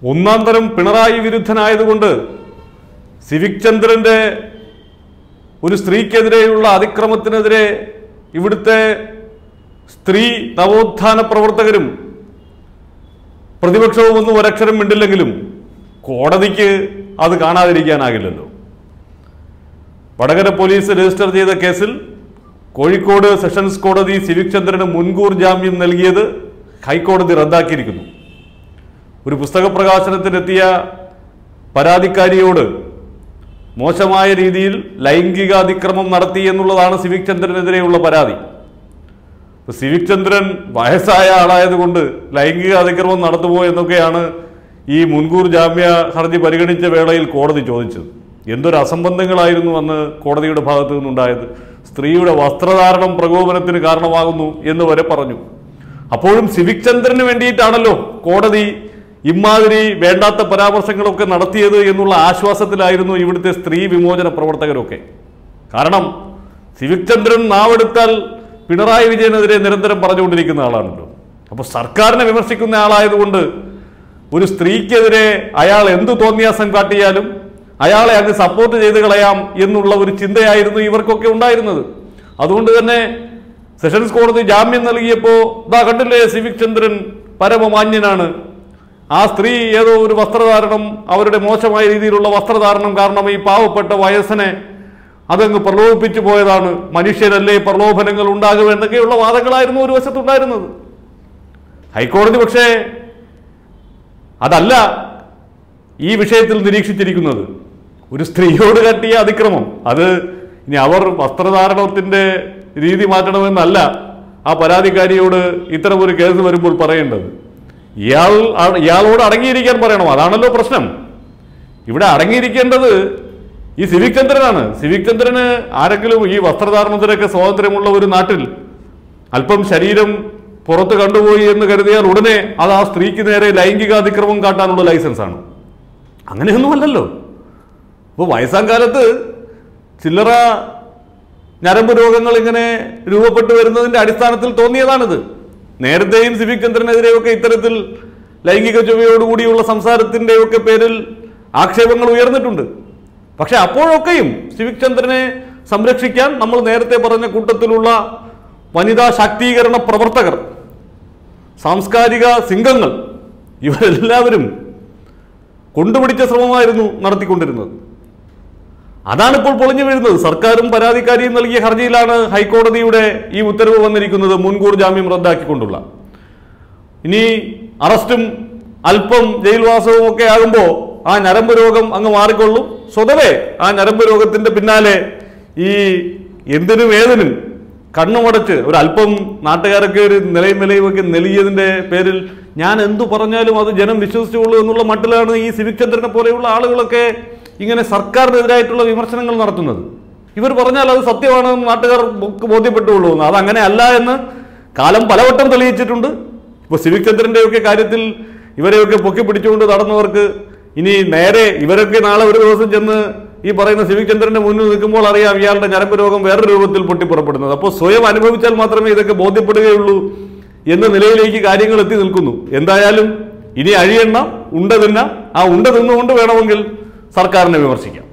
ഒന്നാം തരം പിണറായി വിരുദ്ധനായതുകൊണ്ട് സിവിക് ചന്ദ്രന്റെ ഒരു സ്ത്രീക്കെതിരെയുള്ള അതിക്രമത്തിനെതിരെ ഇവിടുത്തെ സ്ത്രീ നവോത്ഥാന പ്രവർത്തകരും പ്രതിപക്ഷവും ഒന്നും ഒരക്ഷരം മിണ്ടില്ലെങ്കിലും കോടതിക്ക് അത് കാണാതിരിക്കാനാകില്ലല്ലോ വടകര പോലീസ് രജിസ്റ്റർ ചെയ്ത കേസിൽ കോഴിക്കോട് സെഷൻസ് കോടതി സിവിക് ചന്ദ്രന് മുൻകൂർ ജാമ്യം നൽകിയത് ഹൈക്കോടതി റദ്ദാക്കിയിരിക്കുന്നു ഒരു പുസ്തക പ്രകാശനത്തിനെത്തിയ പരാതിക്കാരിയോട് മോശമായ രീതിയിൽ ലൈംഗികാതിക്രമം നടത്തി എന്നുള്ളതാണ് സിവിക് ചന്ദ്രനെതിരെയുള്ള പരാതി ഇപ്പൊ സിവിക് ചന്ദ്രൻ വയസ്സായ ആളായതുകൊണ്ട് ലൈംഗിക അതിക്രമം നടത്തുമോ എന്നൊക്കെയാണ് ഈ മുൻകൂർ ജാമ്യ ഹർജി പരിഗണിച്ച വേളയിൽ കോടതി ചോദിച്ചത് എന്തൊരു അസംബന്ധങ്ങളായിരുന്നു അന്ന് കോടതിയുടെ ഭാഗത്തു നിന്നുണ്ടായത് സ്ത്രീയുടെ വസ്ത്രധാരണം പ്രകോപനത്തിന് കാരണമാകുന്നു എന്ന് വരെ പറഞ്ഞു അപ്പോഴും സിവിക് ചന്ദ്രന് വേണ്ടിയിട്ടാണല്ലോ കോടതി ഇമാതിരി വേണ്ടാത്ത പരാമർശങ്ങളൊക്കെ നടത്തിയത് എന്നുള്ള ആശ്വാസത്തിലായിരുന്നു ഇവിടുത്തെ സ്ത്രീ വിമോചന പ്രവർത്തകരൊക്കെ കാരണം സിവിക് ചന്ദ്രൻ നാവെടുത്താൽ പിണറായി വിജയനെതിരെ നിരന്തരം പറഞ്ഞുകൊണ്ടിരിക്കുന്ന ആളാണല്ലോ അപ്പോൾ സർക്കാരിനെ വിമർശിക്കുന്ന ആളായതുകൊണ്ട് ഒരു സ്ത്രീക്കെതിരെ അയാൾ എന്തു തോന്നിയാസം കാട്ടിയാലും അയാളെ അങ്ങ് സപ്പോർട്ട് ചെയ്ത് കളയാം എന്നുള്ള ഒരു ചിന്തയായിരുന്നു ഇവർക്കൊക്കെ ഉണ്ടായിരുന്നത് അതുകൊണ്ട് തന്നെ സെഷൻസ് കോടതി ജാമ്യം നൽകിയപ്പോൾ ഇതാ കണ്ടില്ലേ സിവിക് ചന്ദ്രൻ പരമമാന്യനാണ് ആ സ്ത്രീ ഏതോ ഒരു വസ്ത്രധാരണം അവരുടെ മോശമായ രീതിയിലുള്ള വസ്ത്രധാരണം കാരണം ഈ പാവപ്പെട്ട വയസ്സിനെ അതങ്ങ് പ്രലോഭിപ്പിച്ചു പോയതാണ് മനുഷ്യരല്ലേ പ്രലോഭനങ്ങൾ ഉണ്ടാകും എന്നൊക്കെയുള്ള വാദങ്ങളായിരുന്നു ഒരു വശത്തുണ്ടായിരുന്നത് ഹൈക്കോടതി പക്ഷേ അതല്ല ഈ വിഷയത്തിൽ നിരീക്ഷിച്ചിരിക്കുന്നത് ഒരു സ്ത്രീയോട് കാട്ടിയ അതിക്രമം അത് ഇനി അവർ വസ്ത്രധാരണത്തിന്റെ രീതി മാറ്റണമെന്നല്ല ആ പരാതിക്കാരിയോട് ഇത്തരം ഒരു കേസ് വരുമ്പോൾ പറയേണ്ടത് ഇയാൾ ആ- ഇയാളോട് അടങ്ങിയിരിക്കാൻ പറയണം അതാണല്ലോ പ്രശ്നം ഇവിടെ അടങ്ങിയിരിക്കേണ്ടത് ഈ സിവിക് ചന്ദ്രനാണ് സിവിക് ചന്ദ്രന് ആരെങ്കിലും ഈ വസ്ത്രധാരണത്തിനൊക്കെ സ്വാതന്ത്ര്യമുള്ള ഒരു നാട്ടിൽ അല്പം ശരീരം പുറത്ത് കണ്ടുപോയി എന്ന് കരുതിയാൽ ഉടനെ അത് ആ സ്ത്രീക്ക് നേരെ ലൈംഗികാതിക്രമം കാട്ടാനുള്ള ലൈസൻസ് ആണ് അങ്ങനെയൊന്നുമല്ലല്ലോ ഇപ്പോൾ വയസ്സാം കാലത്ത് ചില്ലറ ഞരമ്പ് രോഗങ്ങൾ ഇങ്ങനെ രൂപപ്പെട്ടു വരുന്നതിന്റെ അടിസ്ഥാനത്തിൽ തോന്നിയതാണിത് നേരത്തെയും സിവിക് ചന്ദ്രനെതിരെയൊക്കെ ഇത്തരത്തിൽ ലൈംഗിക ചുവയോടുകൂടിയുള്ള സംസാരത്തിൻ്റെയൊക്കെ പേരിൽ ആക്ഷേപങ്ങൾ ഉയർന്നിട്ടുണ്ട് പക്ഷെ അപ്പോഴൊക്കെയും സിവിക് ചന്ദ്രനെ സംരക്ഷിക്കാൻ നമ്മൾ നേരത്തെ പറഞ്ഞ കൂട്ടത്തിലുള്ള വനിതാ ശാക്തീകരണ പ്രവർത്തകർ സാംസ്കാരിക സിംഗങ്ങൾ ഇവരെല്ലാവരും കൊണ്ടുപിടിച്ച ശ്രമമായിരുന്നു നടത്തിക്കൊണ്ടിരുന്നത് അതാണിപ്പോൾ പൊളിഞ്ഞു വീഴുന്നത് സർക്കാരും പരാതിക്കാരിയും നൽകിയ ഹർജിയിലാണ് ഹൈക്കോടതിയുടെ ഈ ഉത്തരവ് വന്നിരിക്കുന്നത് മുൻകൂർ ജാമ്യം റദ്ദാക്കിക്കൊണ്ടുള്ള ഇനി അറസ്റ്റും അല്പം ജയിൽവാസവും ഒക്കെ ആകുമ്പോൾ ആ ഞരമ്പ് രോഗം അങ്ങ് മാറിക്കൊള്ളും സ്വതവേ ആ ഞരമ്പ് രോഗത്തിന്റെ പിന്നാലെ ഈ എന്തിനും ഏതിനും കണ്ണുമടച്ച് ഒരു അല്പം നാട്ടുകാരൊക്കെ ഒരു നിലയും വിലയും ഒക്കെ നെളിയതിന്റെ പേരിൽ ഞാൻ എന്തു പറഞ്ഞാലും അത് ജനം വിശ്വസിച്ചുള്ളൂ എന്നുള്ള മട്ടിലാണ് ഈ സിവിക് ചന്ദ്രനെ പോലെയുള്ള ആളുകളൊക്കെ ഇങ്ങനെ സർക്കാരിനെതിരായിട്ടുള്ള വിമർശനങ്ങൾ നടത്തുന്നത് ഇവർ പറഞ്ഞാൽ അത് സത്യമാണെന്ന് നാട്ടുകാർ ബോ- ബോധ്യപ്പെട്ടുള്ളൂ എന്ന് അതങ്ങനെ അല്ല എന്ന് കാലം പലവട്ടം തെളിയിച്ചിട്ടുണ്ട് ഇപ്പോൾ സിവിക് ചന്ദ്രന്റെ ഒക്കെ കാര്യത്തിൽ ഇവരെയൊക്കെ പൊക്കി പിടിച്ചുകൊണ്ട് നടന്നവർക്ക് ഇനി നേരെ ഇവരൊക്കെ നാളെ ഒരു ദിവസം ചെന്ന് ഈ പറയുന്ന സിവിക് ചന്ദ്രന്റെ മുന്നിൽ നിൽക്കുമ്പോൾ അറിയാം ഇയാളുടെ ഞരമ്പ് രോഗം വേറൊരു രൂപത്തിൽ പൊട്ടിപ്പുറപ്പെടുന്നത് അപ്പോൾ സ്വയം അനുഭവിച്ചാൽ മാത്രമേ ഇതൊക്കെ ബോധ്യപ്പെടുകയുള്ളൂ എന്ന നിലയിലേക്ക് കാര്യങ്ങൾ എത്തി നിൽക്കുന്നു എന്തായാലും ഇനി അഴിയെണ്ണ ഉണ്ട തിന്ന ആ ഉണ്ട തിന്നുകൊണ്ട് വേണമെങ്കിൽ സർക്കാരിനെ വിമർശിക്കാം